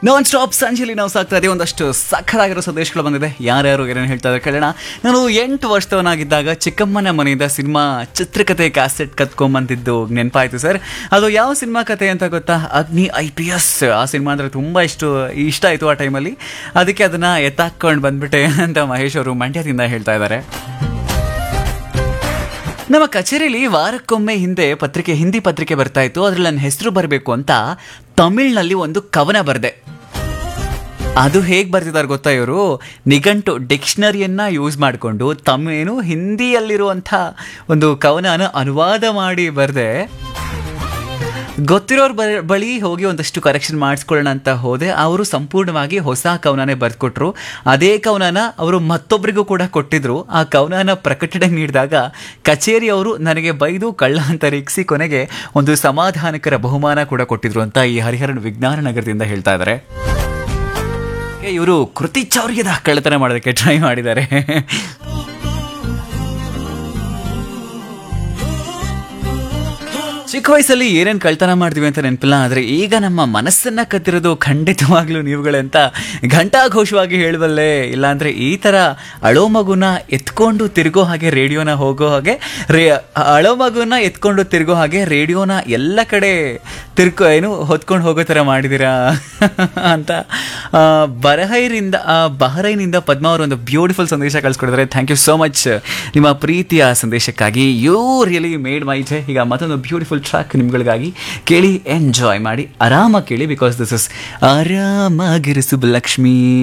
non stop ಸಂಜೆಲಿ ನಾವು ಸಾಕ್ತಾ ಇದೀವಿ ಒಂದಷ್ಟು ಸಖರಾಗಿರೋ ಸಂದೇಶಗಳು ಬಂದಿದೆ ಯಾರ್ಯಾರು ಏನೇನು ಹೇಳ್ತಾ ಇದ್ದಾರೆ ಕೇಳೋಣ ನಾನು ಎಂಟು ವರ್ಷದವನಾಗಿದ್ದಾಗ ಚಿಕ್ಕಮ್ಮನ ಮನೆಯಿಂದ ಸಿನಿಮಾ ಚಿತ್ರಕಥೆ ಕ್ಯಾಸೆಟ್ ಕತ್ಕೊಂಬಂದಿದ್ದು ನೆನಪಾಯ್ತು ಸರ್ ಅದು ಯಾವ ಸಿನಿಮಾ ಕತೆ ಅಂತ ಗೊತ್ತಾ ಅಗ್ನಿ ಐ ಪಿ ಎಸ್ ಆ ಸಿನಿಮಾ ಅಂದರೆ ತುಂಬ ಇಷ್ಟು ಇಷ್ಟ ಆಯಿತು ಆ ಟೈಮಲ್ಲಿ ಅದಕ್ಕೆ ಅದನ್ನು ಎತ್ತಾಕೊಂಡು ಬಂದ್ಬಿಟ್ಟೆ ಅಂತ ಮಹೇಶ್ ಅವರು ಮಂಡ್ಯದಿಂದ ಹೇಳ್ತಾ ಇದ್ದಾರೆ ನಮ್ಮ ಕಚೇರಿಲಿ ವಾರಕ್ಕೊಮ್ಮೆ ಹಿಂದೆ ಪತ್ರಿಕೆ ಹಿಂದಿ ಪತ್ರಿಕೆ ಬರ್ತಾ ಇತ್ತು ಅದ್ರಲ್ಲಿ ನನ್ನ ಹೆಸರು ಬರಬೇಕು ಅಂತ ತಮಿಳ್ನಲ್ಲಿ ಒಂದು ಕವನ ಬರೆದೆ ಅದು ಹೇಗೆ ಬರ್ತಿದ್ದಾರೆ ಗೊತ್ತಾ ಇವರು ನಿಘಂಟು ಡಿಕ್ಷನರಿಯನ್ನ ಯೂಸ್ ಮಾಡಿಕೊಂಡು ತಮ್ಮ ಏನು ಹಿಂದಿಯಲ್ಲಿರುವಂಥ ಒಂದು ಕವನನ ಅನುವಾದ ಮಾಡಿ ಬರೆದೆ ಗೊತ್ತಿರೋರ್ ಬ- ಬಳಿ ಹೋಗಿ ಒಂದಷ್ಟು ಕರೆಕ್ಷನ್ ಮಾಡಿಸ್ಕೊಳ್ಳೋಣ ಅಂತ ಹೋದೆ ಅವರು ಸಂಪೂರ್ಣವಾಗಿ ಹೊಸ ಕವನನೇ ಬರೆದುಕೊಟ್ರು ಅದೇ ಕವನನ ಅವರು ಮತ್ತೊಬ್ಬರಿಗೂ ಕೂಡ ಕೊಟ್ಟಿದ್ರು ಆ ಕವನನ ಪ್ರಕಟಣೆ ನೀಡಿದಾಗ ಕಚೇರಿಯವರು ನನಗೆ ಬೈದು ಕಳ್ಳ ಅಂತ ರೇಗಿಸಿ ಕೊನೆಗೆ ಒಂದು ಸಮಾಧಾನಕರ ಬಹುಮಾನ ಕೂಡ ಕೊಟ್ಟಿದ್ರು ಅಂತ ಈ ಹರಿಹರನ್ ವಿಜ್ಞಾನ ನಗರದಿಂದ ಹೇಳ್ತಾ ಇದ್ದಾರೆ ಇವರು ಕೃತಿ ಚೌರ್ಯದ ಕಳ್ಳತನ ಮಾಡೋದಕ್ಕೆ ಟ್ರೈ ಮಾಡಿದ್ದಾರೆ ಚಿಕ್ಕ ವಯಸ್ಸಲ್ಲಿ ಏನೇನು ಕಳ್ತನ ಮಾಡ್ತೀವಿ ಅಂತ ನೆನಪಿಲ್ಲ ಆದರೆ ಈಗ ನಮ್ಮ ಮನಸ್ಸನ್ನ ಕತ್ತಿರೋದು ಖಂಡಿತವಾಗ್ಲೂ ನೀವುಗಳೇ ಅಂತ ಘಂಟಾಘೋಷವಾಗಿ ಹೇಳಬಲ್ಲೆ ಇಲ್ಲಾಂದ್ರೆ ಈ ಥರ ಅಳೋ ಮಗುನ ಎತ್ಕೊಂಡು ತಿರುಗೋ ಹಾಗೆ ರೇಡಿಯೋನ ಹೋಗೋ ಹಾಗೆ ರೇ ಅಳೋ ಮಗುನ ಎತ್ಕೊಂಡು ತಿರುಗೋ ಹಾಗೆ ರೇಡಿಯೋನ ಎಲ್ಲ ಕಡೆ ತಿರ್ಕೊ ಏನು ಹೊತ್ಕೊಂಡು ಹೋಗೋ ಥರ ಮಾಡಿದ್ದೀರಾ ಅಂತ ಆ, ಬರಹೈರಿಂದ ಆ, ಬಹರೈನಿಂದ ಪದ್ಮ ಅವರು ಒಂದು ಬ್ಯೂಟಿಫುಲ್ ಸಂದೇಶ ಕಳಿಸ್ಕೊಡಿದ್ದಾರೆ ಥ್ಯಾಂಕ್ ಯು ಸೋ ಮಚ್ ನಿಮ್ಮ ಪ್ರೀತಿಯ ಸಂದೇಶಕ್ಕಾಗಿ you really made my day ಈಗ ಮತ್ತೊಂದು ಬ್ಯೂಟಿಫುಲ್ ಟ್ರ್ಯಾಕ್ ನಿಮ್ಗಳಿಗಾಗಿ ಕೇಳಿ ಎಂಜಾಯ್ ಮಾಡಿ ಆರಾಮಾಗಿ ಕೇಳಿ ಬಿಕಾಸ್ ದಿಸ್ ಇಸ್ ಆರಾಮಾಗಿರು ಸುಬ್ಬಲಕ್ಷ್ಮಿ